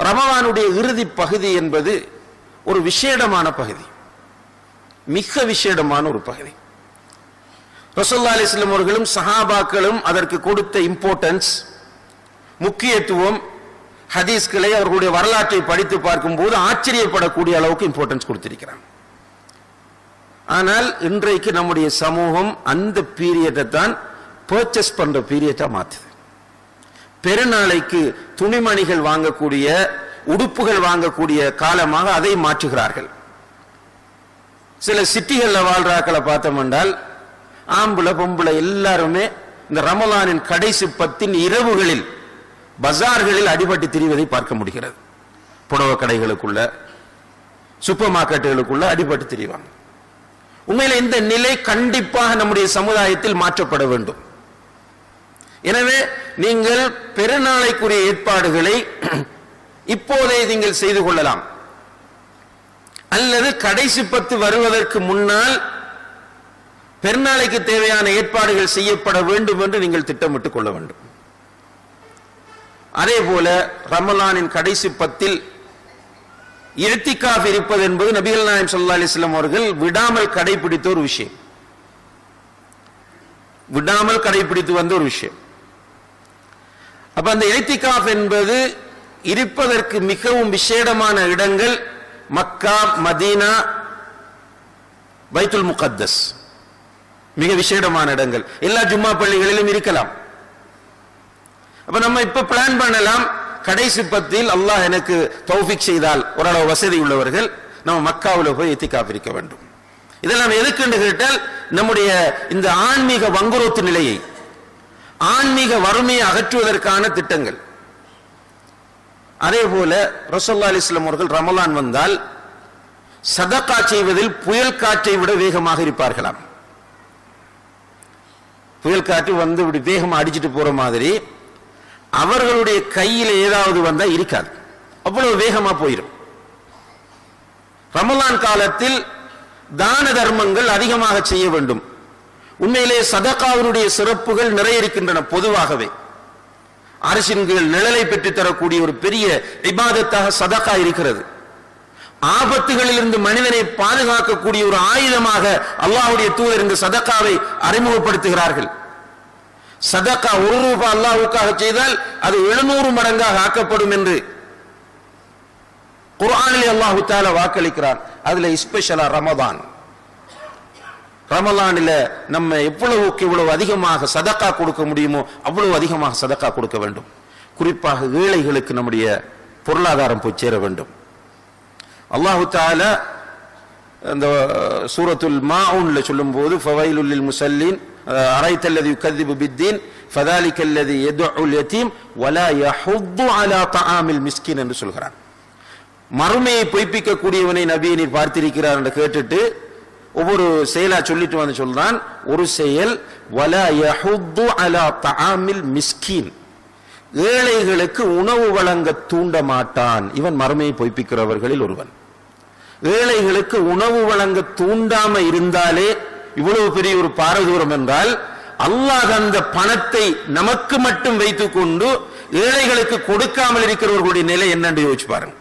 ரமலானுடைய இறுதி பகுதி என்பது ஒரு விசேடமான பகுதி மிக விசேடமான ஒரு பகுதி ரசோல்லா அலிஸ்லம் அவர்களும் சஹாபாக்களும் அதற்கு கொடுத்த இம்பார்ட்டன்ஸ் முக்கியத்துவம் ஹதீஸ்களை அவர்களுடைய வரலாற்றை படித்து பார்க்கும்போது ஆச்சரியப்படக்கூடிய அளவுக்கு இம்பார்ட்டன்ஸ் கொடுத்திருக்கிறாங்க ஆனால் இன்றைக்கு நம்முடைய சமூகம் அந்த பீரியடை தான் பர்ச்சேஸ் பண்ற பீரியட்டா மாத்துது பெருநாளைக்கு துணிமணிகள் வாங்கக்கூடிய உடுப்புகள் வாங்கக்கூடிய காலமாக அதை மாற்றுகிறார்கள் சில சிட்டிகள்ல வாழ்றாக்களை பார்த்தோம் என்றால் ஆம்பளை பொம்பளை எல்லாருமே இந்த ரமலானின் கடைசி பத்தின் இரவுகளில் பஜார்களில் அடிபட்டு திரிவதை பார்க்க முடிகிறது புடவை கடைகளுக்குள்ள சூப்பர் மார்க்கெட்டுகளுக்குள்ள அடிபட்டு திரிவாங்க உண்மையில இந்த நிலை கண்டிப்பாக நம்முடைய சமுதாயத்தில் மாற்றப்பட வேண்டும் எனவே நீங்கள் பெருநாளைக்குரிய ஏற்பாடுகளை இப்போதே நீங்கள் செய்து கொள்ளலாம் அல்லது கடைசி பத்து வருவதற்கு முன்னால் பெருநாளைக்கு தேவையான ஏற்பாடுகள் செய்யப்பட வேண்டும் என்று நீங்கள் திட்டமிட்டுக் கொள்ள வேண்டும் அதே போல ரமலானின் கடைசி பத்தில் இர்த்திகாஃப் இருப்பது என்பது நபிகள் நாயம் சல்லா அலிஸ்லாம் அவர்கள் விடாமல் கடைபிடித்த ஒரு விஷயம் விடாமல் கடைபிடித்து வந்த ஒரு விஷயம் அப்ப அந்த இர்த்திகாஃப் என்பது இருப்பதற்கு மிகவும் விசேடமான இடங்கள் மக்கா மதீனா பைத்துல் முகத்தஸ் மிக விசேடமான இடங்கள் எல்லா ஜும்மா பள்ளிகளிலும் இருக்கலாம் அப்ப நம்ம இப்ப பிளான் பண்ணலாம் கடைசி பத்தில் அல்லாஹ் எனக்கு தௌஃபிக் செய்தால் ஓரளவு வசதி உள்ளவர்கள் நம்ம மக்காவில் போய் எத்திக்காப் இருக்க வேண்டும் இதெல்லாம் எதுக்குன்னு கேட்டால் நம்முடைய இந்த ஆன்மீக வங்குரோத்து நிலையை ஆன்மீக வறுமையை அகற்றுவதற்கான திட்டங்கள் அதே போல ரசோல்லா அலிஸ்லாம் அவர்கள் ரமலான் வந்தால் சதக்கா செய்வதில் புயல் காற்றை விட வேகமாக இருப்பார்களாம் புயல் காற்று வந்து இப்படி வேகமா அடிச்சிட்டு போற மாதிரி அவர்களுடைய கையில் ஏதாவது வந்தா இருக்காது அவ்வளவு வேகமா போயிடும் ரமலான் காலத்தில் தான தர்மங்கள் அதிகமாக செய்ய வேண்டும் உண்மையிலே சதகாவினுடைய சிறப்புகள் நிறைய இருக்கின்றன பொதுவாகவே அரசின் கீழ் நிழலை பெற்று தரக்கூடிய ஒரு பெரிய இபாதத்தாக சதகா இருக்கிறது ஆபத்துகளில் இருந்து மனிதனை பாதுகாக்கக்கூடிய ஒரு ஆயுதமாக அல்லாஹுடைய தூதர் இந்த சதக்காவை அறிமுகப்படுத்துகிறார்கள் சதக்கா ஒரு ரூபாய் அல்லாஹுக்காக செய்தால் அது எழுநூறு மடங்காக ஆக்கப்படும் என்று குர்ஆனிலே அல்லாஹு தால வாக்களிக்கிறான் அதுல ஸ்பெஷலா ரமதான் ரமலானில நம்ம எவ்வளவுக்கு இவ்வளவு அதிகமாக சதக்கா கொடுக்க முடியுமோ அவ்வளவு அதிகமாக சதக்கா கொடுக்க வேண்டும் குறிப்பாக ஏழைகளுக்கு நம்முடைய பொருளாதாரம் போய் சேர வேண்டும் அல்லாஹு தால அந்த சூரத்துல் மாவுன்ல சொல்லும்போது ஃபவைலுல் லில் முஸல்லின் அரைத்த அல்லது யுகذب بالدين فذلك الذي يدعو اليتيم ولا يحض على طعام المسكين என்று சொல்கிறான் மறுமையை பொய்ப்பிக்க கூடியவனை நபியை நீர் பார்த்திருக்கிறார் என்று கேட்டுட்டு ஒவ்வொரு செயலா சொல்லிட்டு வந்து சொல்றான் ஒரு செயல் வலா யஹுத்து அலா தஆமில் மிஸ்கீன் ஏழைகளுக்கு உணவு வழங்க தூண்ட மாட்டான் இவன் மறுமையை பொய்ப்பிக்கிறவர்களில் ஒருவன் ஏழைகளுக்கு உணவு வழங்க தூண்டாம இருந்தாலே இவ்வளவு பெரிய ஒரு பாரதூரம் என்றால் அல்லாஹ் அந்த பணத்தை நமக்கு மட்டும் வைத்துக் கொண்டு ஏழைகளுக்கு கொடுக்காமல் இருக்கிறவர்களுடைய நிலை என்னன்னு யோசிச்சு பாருங்க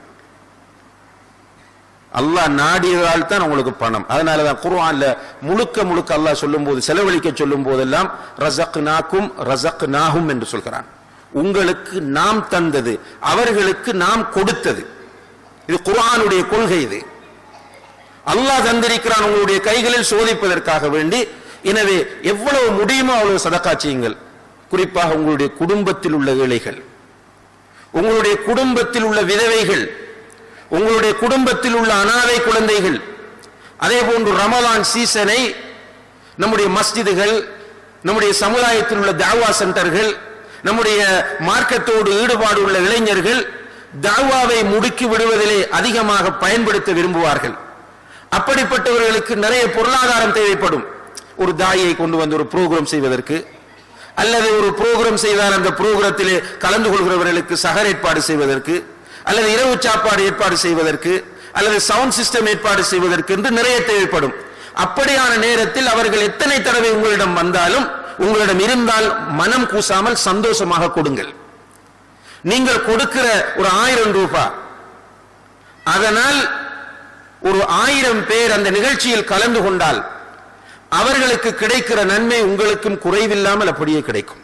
அல்லாஹ் நாடியதால் தான் உங்களுக்கு பணம் அதனாலதான் குர்ஆன்ல முழுக்க முழுக்க அல்லாஹ் சொல்லும் போது செலவழிக்க சொல்லும் போதெல்லாம் ரசக் நாக்கும் ரசக் நாகும் என்று சொல்கிறான் உங்களுக்கு நாம் தந்தது அவர்களுக்கு நாம் கொடுத்தது இது குர்ஆனுடைய கொள்கை இது அல்லாஹ் தந்திருக்கிறான் உங்களுடைய கைகளில் சோதிப்பதற்காக வேண்டி எனவே எவ்வளவு முடியுமோ அவ்வளவு சதக்கா செய்யுங்கள் குறிப்பாக உங்களுடைய குடும்பத்தில் உள்ள ஏழைகள் உங்களுடைய குடும்பத்தில் உள்ள விதவைகள் உங்களுடைய குடும்பத்தில் உள்ள அனாதை குழந்தைகள் அதே போன்று ரமலான் சீசனை நம்முடைய மஸ்ஜிதுகள் நம்முடைய சமுதாயத்தில் உள்ள தாவா சென்டர்கள் நம்முடைய மார்க்கத்தோடு ஈடுபாடு உள்ள இளைஞர்கள் தாவாவை முடுக்கி விடுவதிலே அதிகமாக பயன்படுத்த விரும்புவார்கள் அப்படிப்பட்டவர்களுக்கு நிறைய பொருளாதாரம் தேவைப்படும் ஒரு தாயை கொண்டு வந்து ஒரு ப்ரோக்ராம் செய்வதற்கு அல்லது ஒரு ப்ரோக்ராம் செய்தால் அந்த ப்ரோக்ராத்திலே கலந்து கொள்கிறவர்களுக்கு சகர் ஏற்பாடு செய்வதற்கு அல்லது இரவு சாப்பாடு ஏற்பாடு செய்வதற்கு அல்லது சவுண்ட் சிஸ்டம் ஏற்பாடு செய்வதற்கு என்று நிறைய தேவைப்படும் அப்படியான நேரத்தில் அவர்கள் எத்தனை தடவை உங்களிடம் வந்தாலும் உங்களிடம் இருந்தால் மனம் கூசாமல் சந்தோஷமாக கொடுங்கள் நீங்கள் கொடுக்கிற ஒரு ஆயிரம் ரூபாய் அதனால் ஒரு ஆயிரம் பேர் அந்த நிகழ்ச்சியில் கலந்து கொண்டால் அவர்களுக்கு கிடைக்கிற நன்மை உங்களுக்கும் குறைவில்லாமல் அப்படியே கிடைக்கும்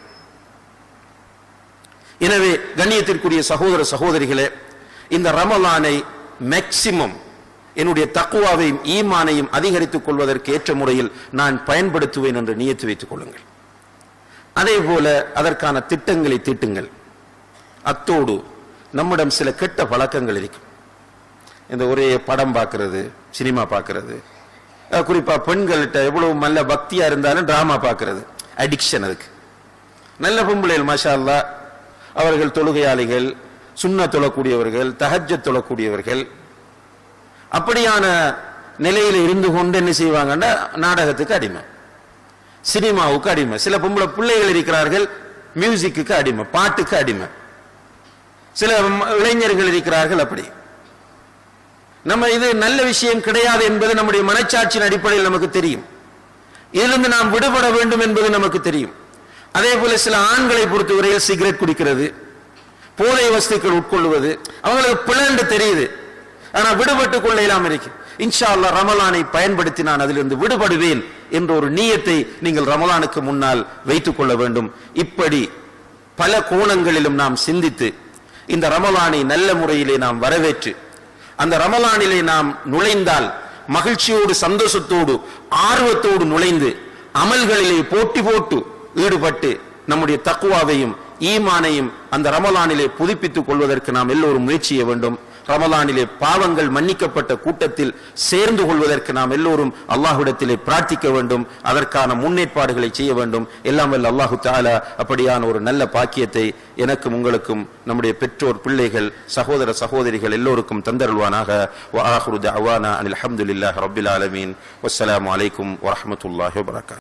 எனவே கண்ணியத்திற்குரிய சகோதர சகோதரிகளே இந்த ரமலானை மேக்சிமம் என்னுடைய தக்குவாவையும் ஈமானையும் அதிகரித்துக் கொள்வதற்கு ஏற்ற முறையில் நான் பயன்படுத்துவேன் என்று நியத்து வைத்துக் கொள்ளுங்கள் அதே போல அதற்கான திட்டங்களை தீட்டுங்கள் அத்தோடு நம்மிடம் சில கெட்ட பழக்கங்கள் இருக்கும் இந்த ஒரே படம் பார்க்கிறது சினிமா பார்க்கிறது அஹ் குறிப்பா பெண்கள்கிட்ட எவ்வளவு நல்ல பக்தியா இருந்தாலும் டிராமா பார்க்கிறது அடிக்ஷன் அதுக்கு நல்ல பொம்பளைகள் மாஷா அல்லாஹ் அவர்கள் தொழுகையாளிகள் சுண்ண தொழக்கூடியவர்கள் தஹஜ்ஜ தொழக்கூடியவர்கள் அப்படியான நிலையில இருந்து கொண்டு என்ன செய்வாங்கன்னா நாடகத்துக்கு அடிமை சினிமாவுக்கு அடிமை சில பொம்பளை பிள்ளைகள் இருக்கிறார்கள் மியூசிக்கு அடிமை பாட்டுக்கு அடிமை சில ம- இளைஞர்கள் இருக்கிறார்கள் அப்படி நம்ம இது நல்ல விஷயம் கிடையாது என்பது நம்முடைய மனச்சாட்சியின் அடிப்படையில் நமக்கு தெரியும் இதிலிருந்து நாம் விடுபட வேண்டும் என்பது நமக்கு தெரியும் அதே போல சில ஆண்களை பொறுத்தவரையில் சிகரெட் குடிக்கிறது போதை வஸ்துக்கள் உட்கொள்வது அவங்களுக்கு பிளண்டு தெரியுது ஆனா விடுபட்டுக் கொள்ள இல்லாம இருக்கு இன்ஷா அல்லாஹ் ரமலானை பயன்படுத்தி நான் அதிலிருந்து விடுபடுவேன் என்ற ஒரு நீயத்தை நீங்கள் ரமலானுக்கு முன்னால் வைத்துக் கொள்ள வேண்டும் இப்படி பல கோணங்களிலும் நாம் சிந்தித்து இந்த ரமலானை நல்ல முறையிலே நாம் வரவேற்று அந்த ரமலானிலே நாம் நுழைந்தால் மகிழ்ச்சியோடு சந்தோஷத்தோடு ஆர்வத்தோடு நுழைந்து அமல்களிலே போட்டி போட்டு ஈடுபட்டு நம்முடைய தக்குவாவையும் ஈமானையும் அந்த ரமலானிலே புதுப்பித்துக் கொள்வதற்கு நாம் எல்லோரும் முயற்சி செய்ய வேண்டும் ரமலானிலே பாவங்கள் மன்னிக்கப்பட்ட கூட்டத்தில் சேர்ந்து கொள்வதற்கு நாம் எல்லோரும் அல்லாஹ்விடத்திலே பிரார்த்திக்க வேண்டும் அதற்கான முன்னேற்பாடுகளை செய்ய வேண்டும் எல்லாம் வல்ல அல்லாஹு தாலா அப்படியான ஒரு நல்ல பாக்கியத்தை எனக்கும் உங்களுக்கும் நம்முடைய பெற்றோர் பிள்ளைகள் சகோதர சகோதரிகள் எல்லோருக்கும் தந்தருள்வானாக வ ஆஹிரு தஅவானா அனில் ஹம்துலில்லாஹி ரப்பில் ஆலமீன் வஸ்ஸலாமு அலைக்கும் வரஹ்மத்துல்லாஹி வபரகாத்துஹு